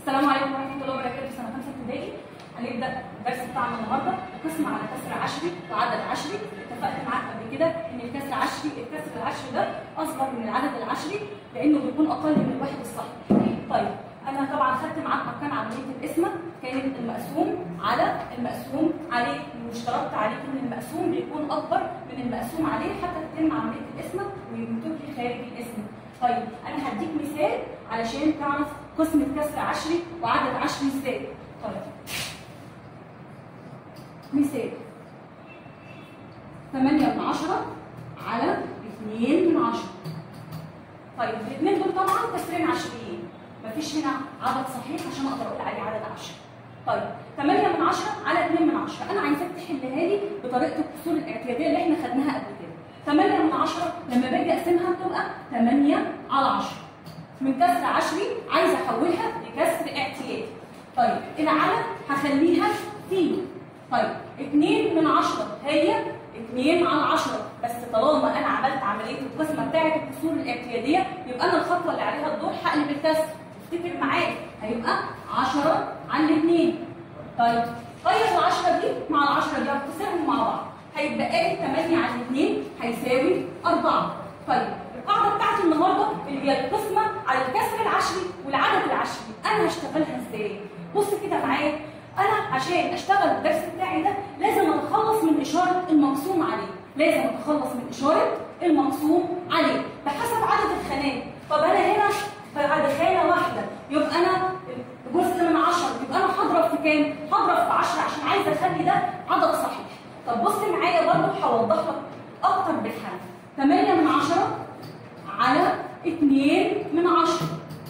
السلام عليكم ورحمه الله وبركاته سنه خمسه ابتدائي هنبدا الدرس بتاعنا النهارده القسم على كسر عشري وعدد عشري اتفقت معاك قبل كده ان الكسر عشري الكسر العشري ده اصغر من العدد العشري لانه بيكون اقل من الواحد الصحيح طيب انا طبعا خدت معاك اركان عمليه القسمه كانت المقسوم على المقسوم عليه واشترطت عليك ان المقسوم بيكون اكبر من المقسوم عليه حتى تتم عمليه القسمه ويكتب لي خارج القسمه طيب انا هديك مثال علشان تعرف قسمة كسر عشري وعدد عشري ازاي طيب مثال 8 من 10 على 2 من 10 طيب الاثنين دول طبعا كسرين عشريين مفيش هنا عدد صحيح عشان اقدر اقول عليه عدد عشري طيب 8 من 10 على 2 من 10 انا عايزاك تحلها لي بطريقه الكسور الاعتياديه اللي احنا خدناها قبل كده 8 من 10 لما باجي اقسمها بتبقى 8 على 10 من كسر عشري عايزه احولها لكسر اعتيادي طيب العدد هخليها في طيب 2 من 10 هي 2 على 10 بس طالما انا عملت عمليه القسمه بتاعه الكسور الاعتياديه يبقى انا الخطوه اللي عليها الدور هقلب الكسر افتكر معايا هيبقى 10 على الاثنين طيب غير ال 10 دي مع ال 10 دي هتكسرهم مع بعض هيتبقى لي 8 على الاثنين هيساوي 4 طيب القاعده بتاعتي النهارده اللي هي القسمه على الكسر العشري والعدد العشري انا هشتغلها ازاي بص كده معايا انا عشان اشتغل الدرس بتاعي ده لازم اتخلص من اشاره المقسوم عليه لازم اتخلص من اشاره المقسوم عليه بحسب عدد الخانات طب انا هنا بعد خانه واحده يبقى انا جزء من 10 يبقى انا هضرب في كام هضرب في 10 عشان عايزه اخلي ده عدد صحيح طب بص معايا برضه هوضح لك اكتر بالحل 8 من 10 على 2 من 10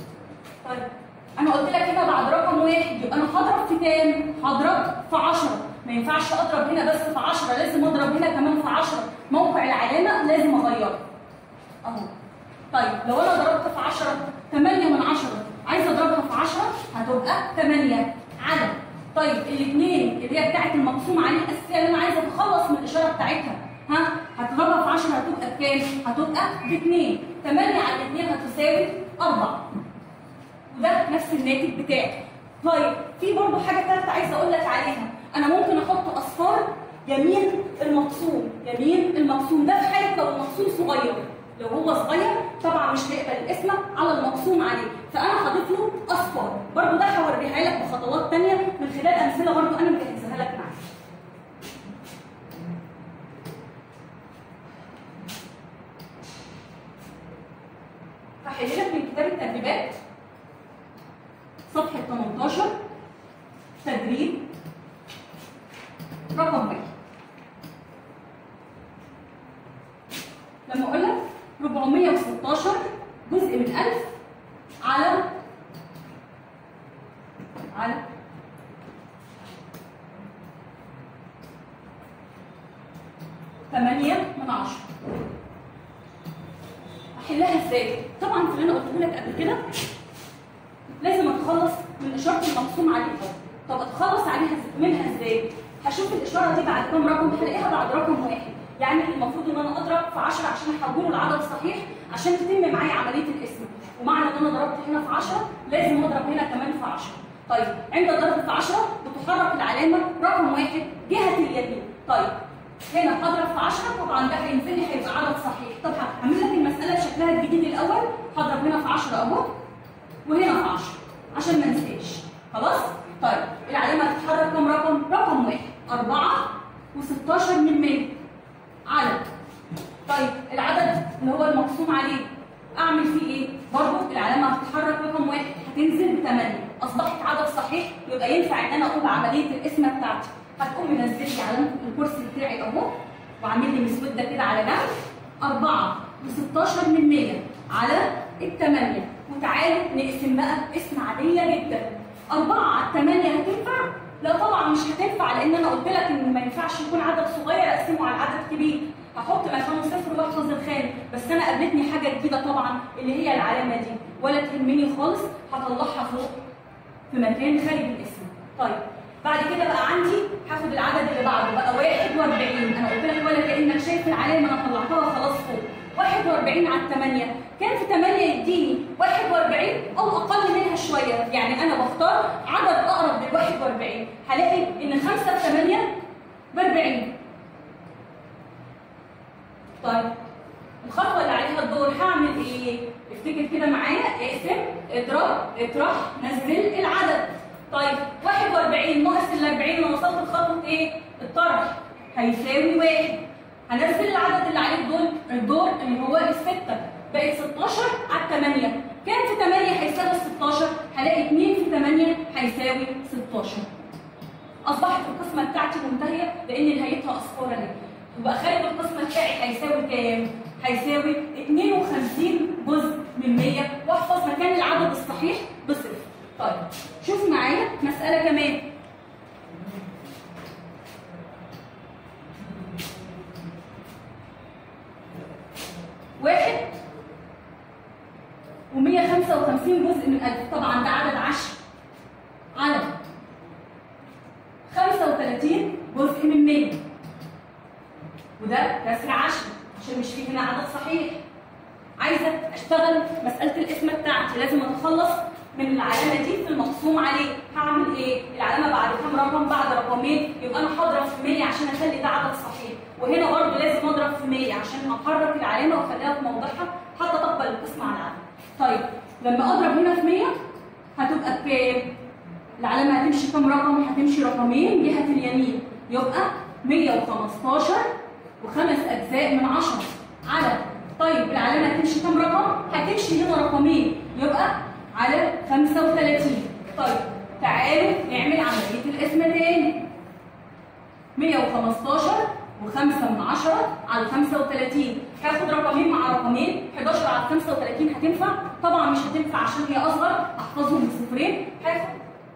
طيب انا قلت لك هنا بعد رقم واحد يبقى انا هضرب في كام؟ هضرب في 10 ما ينفعش اضرب هنا بس في 10 لازم اضرب هنا كمان في 10 موقع العلامه لازم اغيره اهو طيب لو انا ضربت في 10 8 من 10 عايزه اضربها في 10 هتبقى 8 على طيب الاثنين اللي هي بتاعت المقسوم عليه الاساسيه اللي انا عايزه اتخلص من الاشاره بتاعتها ها هتضربها في 10 هتبقى بكام؟ هتبقى ب 2 8 على 2 هتساوي 4 وده نفس الناتج بتاعي طيب في برضه حاجه ثالثه عايزه اقول لك عليها انا ممكن احط اصفار يمين المقسوم يمين المقسوم ده في حاله لو المقسوم صغير لو هو صغير طبعا مش هيقبل الاسم على المقسوم عليه فانا هضيف له اصفار برضه ده هوريها لك بخطوات ثانيه من خلال امثله برضه انا مجهزها لك معايا هحل لك من كتاب التدريبات صفحة 18 تدريب رقم واحد لما اقول لك 416 جزء من 1000 على على ثمانية من عشرة احلها ازاي؟ طبعا في اللي انا قلته لك قبل كده لازم اتخلص من اشاره المقسوم عليها طب اتخلص عليها منها ازاي؟ هشوف الاشاره دي بعد كام رقم هلاقيها بعد رقم واحد يعني المفروض ان انا اضرب في 10 عشان احوله لعدد صحيح عشان تتم معايا عمليه القسم ومعنى ان انا ضربت هنا في 10 لازم اضرب هنا كمان في 10 طيب عند الضرب في 10 بتحرك العلامه رقم واحد جهه اليمين طيب هنا هضرب في 10 طبعا ده هينزل لي هيبقى عدد صحيح طب هعمل لك المساله بشكلها الجديد الاول هضرب هنا في 10 اهو وهنا في 10 عشان ما انساش خلاص طيب العلامه هتتحرك كام رقم رقم واحد 4 و16 من 100 على طيب العدد اللي هو المقسوم عليه اعمل فيه ايه برضه العلامه هتتحرك رقم واحد هتنزل ب 8 اصبحت عدد صحيح يبقى ينفع ان انا اقوم بعمليه القسمه بتاعتي هتقوم منزل لي علامه الكرسي بتاعي اهو وعامل لي مسوده كده على جنب 4 و16 من 100 على الثمانيه وتعالوا نقسم بقى قسمة عادية جدا أربعة على الثمانية هتنفع؟ لا طبعا مش هتنفع لأن أنا قلت لك إن ما ينفعش يكون عدد صغير أقسمه على عدد كبير هحط مكانه صفر واحفظ الخان بس أنا قابلتني حاجة جديدة طبعا اللي هي العلامة دي ولا تهمني خالص هطلعها فوق في مكان خارج الاسم طيب بعد كده بقى عندي هاخد العدد اللي بعده بقى 41 انا قلت لك ولا كانك شايف العلامه انا طلعتها خلاص فوق 41 على 8 كام في 8 يديني 41 او اقل منها شويه يعني انا بختار عدد اقرب لل 41 هلاقي ان 5 في 8 ب 40 طيب الخطوه اللي عليها الدور هعمل ايه؟ افتكر كده معايا اقسم اضرب اطرح نزل العدد طيب 41 ناقص ال 40 انا وصلت لخطوه ايه؟ الطرح هيساوي واحد هنزل العدد اللي عليه الدور الدور اللي هو السته بقت 16 على 8 كام في 8 هيساوي 16 هلاقي 2 في 8 هيساوي 16 اصبحت القسمه بتاعتي منتهيه لان نهايتها اصفار اهي يبقى خارج القسمه بتاعي هيساوي كام؟ هيساوي 52 جزء من 100 واحفظ مكان العدد الصحيح بصفر. طيب شوف معايا مساله كمان واحد و155 جزء من ألف طبعا ده عدد عشر على 35 جزء من 100 وده كسر عشر عشان مش فيه هنا عدد صحيح عايزه اشتغل مساله القسمه بتاعتي لازم اتخلص من العلامه دي في المقسوم عليه هعمل ايه العلامه بعد كام رقم بعد رقمين يبقى انا هضرب في 100 عشان اخلي ده عدد صحيح وهنا برضه لازم اضرب في 100 عشان احرك العلامه واخليها في موضعها حتى تقبل القسمه على العدد طيب لما اضرب هنا في 100 هتبقى بكام العلامه هتمشي كام رقم هتمشي رقمين جهه اليمين يبقى 115 وخمس اجزاء من 10 على طيب العلامه هتمشي كام رقم هتمشي هنا رقمين يبقى على 35 طيب تعالوا نعمل عمليه القسمه تاني 115 و5 من 10 على 35 هاخد رقمين مع رقمين 11 على 35 هتنفع طبعا مش هتنفع عشان هي اصغر احفظهم بصفرين هاخد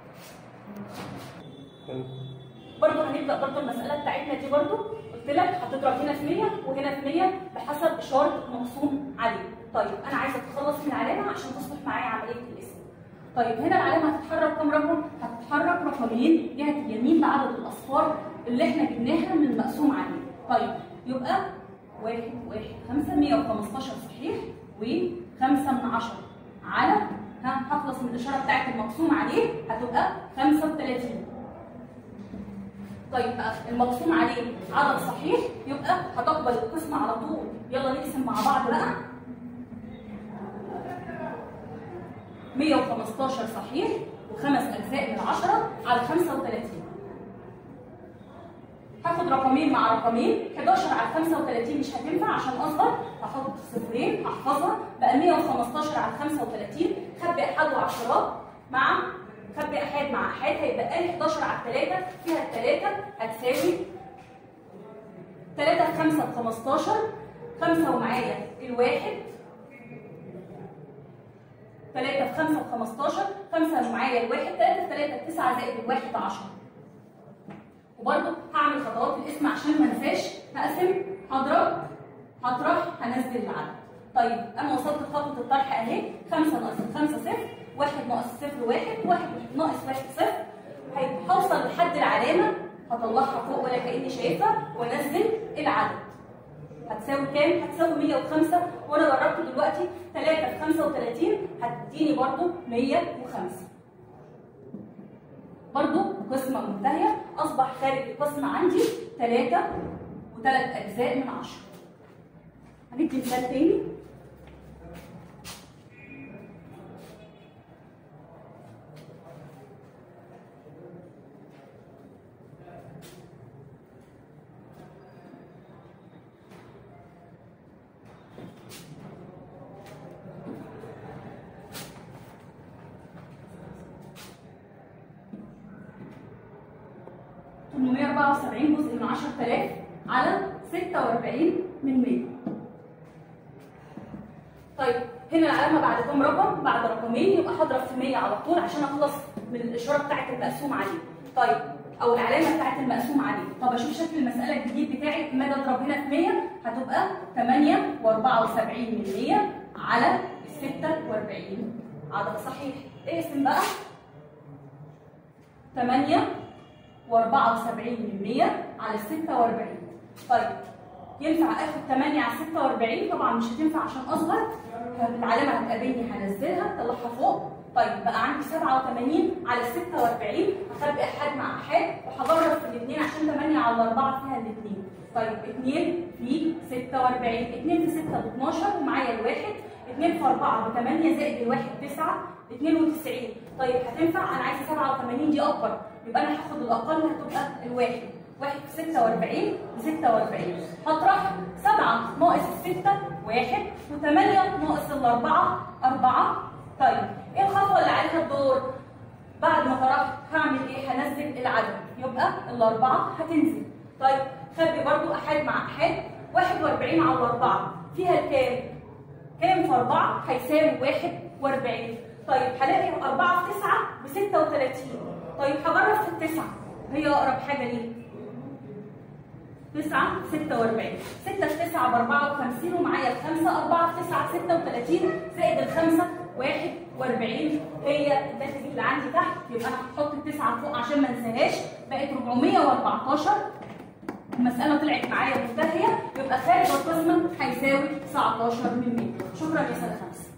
برضه هنبدا برضه المساله بتاعتنا دي برضه قلت لك هتضرب هنا في 100 وهنا في 100 بحسب اشاره المقسوم عليه طيب انا عايزه اتخلص من العلامه عشان تصلح معايا عمليه القسم طيب هنا العلامه هتتحرك كام رقم هتتحرك رقمين جهه اليمين لعدد الاصفار اللي احنا جبناها من المقسوم عليه طيب يبقى واحد واحد خمسة 115 صحيح وخمسة من عشرة على ها هخلص من الإشارة بتاعت المقسوم عليه هتبقى 35 طيب بقى المقسوم عليه عدد صحيح يبقى هتقبل القسمة على طول يلا نقسم مع بعض بقى 115 صحيح وخمس أجزاء من 10 على 35 هاخد رقمين مع رقمين 11 على 35 مش هتنفع عشان اصغر هحط صفرين هحفظها بقى 115 على 35 خبي احاد وعشرات مع خبي احاد مع احاد هيبقى لي 11 على 3 فيها الثلاثه هتساوي 3 في 5 ب 15 5 ومعايا الواحد 3 في 5 ب 15 5 ومعايا الواحد 3 في 3 9 زائد الواحد 10 وبرضه هعمل خطوات الاسم عشان ما انساش هقسم هضرب هطرح هنزل العدد طيب انا وصلت لخطوه الطرح اهي 5 ناقص 5 صفر 1 ناقص 0 1 1 ناقص 1 0 هوصل لحد العلامه هطلعها فوق ولا كاني شايفها وانزل العدد هتساوي كام؟ هتساوي 105 وانا جربت دلوقتي 3 في 35 هتديني برضو 105 برضو قسمة منتهية أصبح خارج القسمة عندي 3 وثلاث أجزاء من 10 هندي مثال تاني تمنمية أربعة وسبعين جزء من عشرة آلاف على ستة وأربعين من مية طيب هنا العلامة بعد كام رقم؟ بعد رقمين يبقى هضرب في 100 على طول عشان أخلص من الإشارة بتاعت المقسوم عليه طيب أو العلامة بتاعت المقسوم عليه طب أشوف شكل المسألة الجديد بتاعي لما أجي أضرب هنا في 100 هتبقى 8 و74 من 100 على 46 عدد صحيح اقسم بقى 8 و74 من 100 على 46 طيب ينفع اخد 8 على 46 طبعا مش هتنفع عشان اصغر العلامه هتقابلني هنزلها اطلعها فوق طيب بقى عندي 87 على 46 هخبي احاد مع احاد وهجرب في الاثنين عشان 8 على 4 فيها الاثنين طيب 2 في 46 2 في 6 ب 12 ومعايا الواحد 2 في 4 ب 8 زائد الواحد 9 92 طيب هتنفع انا عايزه 87 دي اكبر يبقى انا هاخد الاقل هتبقى الواحد واحد في 46 ب 46 هطرح 7 ناقص الستة واحد و8 ناقص الأربعة أربعة طيب إيه الخطوة اللي عليها الدور؟ بعد ما طرحت هعمل إيه؟ هنزل العدد يبقى الأربعة هتنزل طيب خبي برضو أحاد مع أحاد 41 على الأربعة فيها الكام؟ كام في 4 هيساوي 41 طيب هلاقي 4 في 9 ب 36 طيب هجرب في التسعة هي أقرب حاجة ليه؟ 9 46 6 في 9 ب 54 ومعايا الخمسة 4 في 9 36 زائد الخمسة 41 هي الداتا دي اللي عندي تحت يبقى انا هحط التسعة فوق عشان ما انساهاش بقت 414 المسألة طلعت معايا منتهية يبقى خارج القسمة هيساوي 19 من 100 شكرا يا سنة خمسة